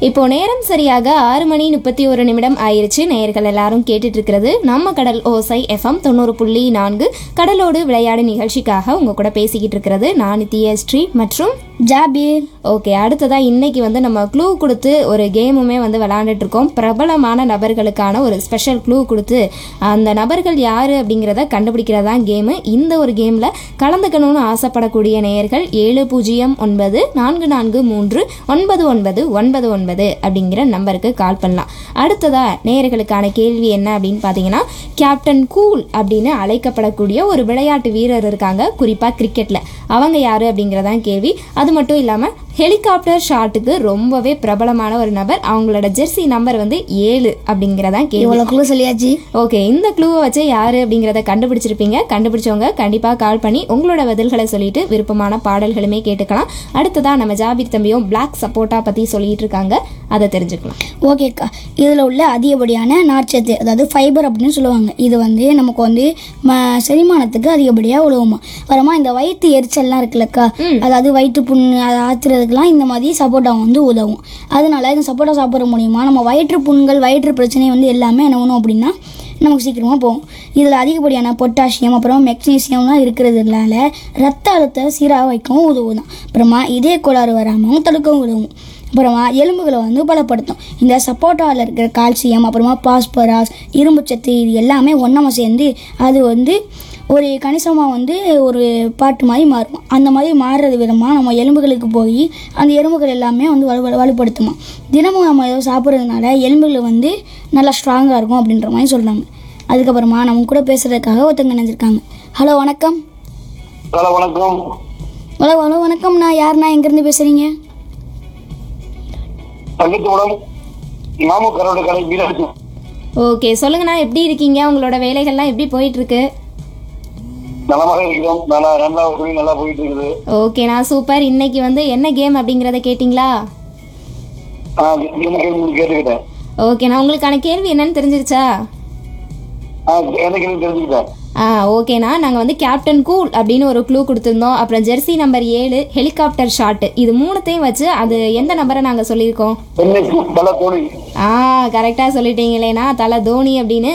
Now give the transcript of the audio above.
இப்போ நேரம் சரியாக ஆறு மணி முப்பத்தி ஒரு நிமிடம் ஆயிருச்சு நேயர்கள் எல்லாரும் கேட்டுட்டு இருக்கிறது நம்ம கடல் ஓசை எஃப்எம் தொண்ணூறு புள்ளி நான்கு கடலோடு விளையாடு நிகழ்ச்சிக்காக உங்க கூட பேசிக்கிட்டு இருக்கிறது நான் நித்யா ஸ்ரீ மற்றும் ஜாபீர் ஓகே அடுத்ததா இன்னைக்கு வந்து நம்ம க்ளூ கொடுத்து ஒரு கேமுமே வந்து விளையாண்டுட்டு இருக்கோம் பிரபலமான நபர்களுக்கான ஒரு ஸ்பெஷல் க்ளூ கொடுத்து அந்த நபர்கள் யாரு அப்படிங்கிறத கண்டுபிடிக்கிறதா கேமு இந்த ஒரு கேம்ல கலந்துக்கணும்னு ஆசைப்படக்கூடிய நேயர்கள் ஏழு பூஜ்ஜியம் ஒன்பது நான்கு நான்கு மூன்று ஒன்பது ஒன்பது ஒன்பது ஒன்பது அப்படிங்கிற நம்பருக்கு கால் பண்ணலாம் அடுத்ததா நேயர்களுக்கான கேள்வி என்ன அப்படின்னு பார்த்தீங்கன்னா கேப்டன் கூல் அப்படின்னு அழைக்கப்படக்கூடிய ஒரு விளையாட்டு வீரர் இருக்காங்க குறிப்பா கிரிக்கெட்ல அவங்க யாரு அப்படிங்கிறதான் கேள்வி அது மட்டும் இல்லாம ஹெலிகாப்டர் ஷாட்டுக்கு ரொம்பவே பிரபலமான ஒரு நபர் அவங்களோட ஜெர்சி நம்பர் வந்து ஏழு அப்படிங்கிறதான் கேள்வி இவ்வளோக்குள்ள சொல்லியாச்சு ஓகே இந்த க்ளூவை வச்சு யாரு அப்படிங்கிறத கண்டுபிடிச்சிருப்பீங்க கண்டுபிடிச்சவங்க கண்டிப்பாக கால் பண்ணி உங்களோட பதில்களை சொல்லிட்டு விருப்பமான பாடல்களுமே கேட்டுக்கலாம் அடுத்ததா நம்ம ஜாபீர் தம்பியும் பிளாக் சப்போட்டா பற்றி சொல்லிட்டு இருக்காங்க அதை தெரிஞ்சுக்கலாம் ஓகேக்கா இதில் உள்ள அதிகப்படியான நார்ச்சத்து அதாவது ஃபைபர் அப்படின்னு சொல்லுவாங்க இது வந்து நமக்கு வந்து ம செரிமானத்துக்கு அதிகப்படியாக உதவுமா வரமா இந்த வயிற்று எரிச்சல்லாம் இருக்குல்லக்கா அதாவது வயிற்று புண்ணு அதை ஆத்துறதுக்கெல்லாம் இந்த மாதிரி சப்போட்டா வந்து உதவும் அதனால இந்த சப்போட்டா சாப்பிட்ற மூலியமா நம்ம வயிற்று புண்கள் வயிற்று பிரச்சனை வந்து எல்லாமே என்ன பண்ணும் அப்படின்னா நமக்கு சீக்கிரமாக போகும் இதில் அதிகப்படியான பொட்டாசியம் அப்புறம் மெக்னீசியம்லாம் இருக்கிறதுனால ரத்த அழுத்த சீராக வைக்கவும் உதவும் தான் அப்புறமா இதய கோளாறு வராமல் தடுக்கவும் உதவும் அப்புறமா எலும்புகளை வந்து பலப்படுத்தும் இந்த சப்போட்டாவில் இருக்கிற கால்சியம் அப்புறமா பாஸ்பராஸ் இரும்புச்சத்து இது எல்லாமே ஒன்றாம சேர்ந்து அது வந்து ஒரு கணிசமாக வந்து ஒரு பாட்டு மாதிரி மாறும் அந்த மாதிரி மாறுறது விதமாக நம்ம எலும்புகளுக்கு போய் அந்த எலும்புகள் எல்லாமே வந்து வலு வலு- வலுப்படுத்துமா தினமும் நம்ம ஏதோ சாப்பிட்றதுனால எலும்புகள் வந்து நல்லா ஸ்ட்ராங்காக இருக்கும் அப்படின்ற மாதிரி சொல்கிறாங்க அதுக்கப்புறமா நம்ம கூட பேசுகிறதுக்காக ஒருத்தங்க நினைச்சிருக்காங்க ஹலோ வணக்கம் ஹலோ வணக்கம் ஹலோ ஹலோ வணக்கம் நான் யாருண்ணா எங்கேருந்து பேசுகிறீங்க தங்கத்தோடம் நாமக்கரோட கடை மீனாட்சி ஓகே சொல்லுங்கண்ணா எப்படி இருக்கீங்க உங்களோட வேலைகள்லாம் எப்படி போயிட்டு இருக்கு நலமாக இருக்கிறோம் நல்லா ரெண்டாவது தொழில் நல்லா போயிட்டு இருக்குது ஓகேண்ணா சூப்பர் இன்னைக்கு வந்து என்ன கேம் அப்படிங்கிறத கேட்டிங்களா ஆ, எனக்கு நீங்க கேட்டுக்கிட்டேன் ஓகேண்ணா உங்களுக்கான கேள்வி என்னன்னு தெரிஞ்சிருச்சா ஆ, எனக்கு நீங்க தெரிஞ்சுக்கிட்டேன் ஆ ஓகேண்ணா நாங்கள் வந்து கேப்டன் கூல் அப்படின்னு ஒரு க்ளூ கொடுத்துருந்தோம் அப்புறம் ஜெர்சி நம்பர் ஏழு ஹெலிகாப்டர் ஷாட்டு இது மூணுத்தையும் வச்சு அது எந்த நம்பரை நாங்கள் சொல்லியிருக்கோம் என்னைக்கு பல தொழில் ஆ கரெக்டாக சொல்லிட்டீங்களேண்ணா தலை தோனி அப்படின்னு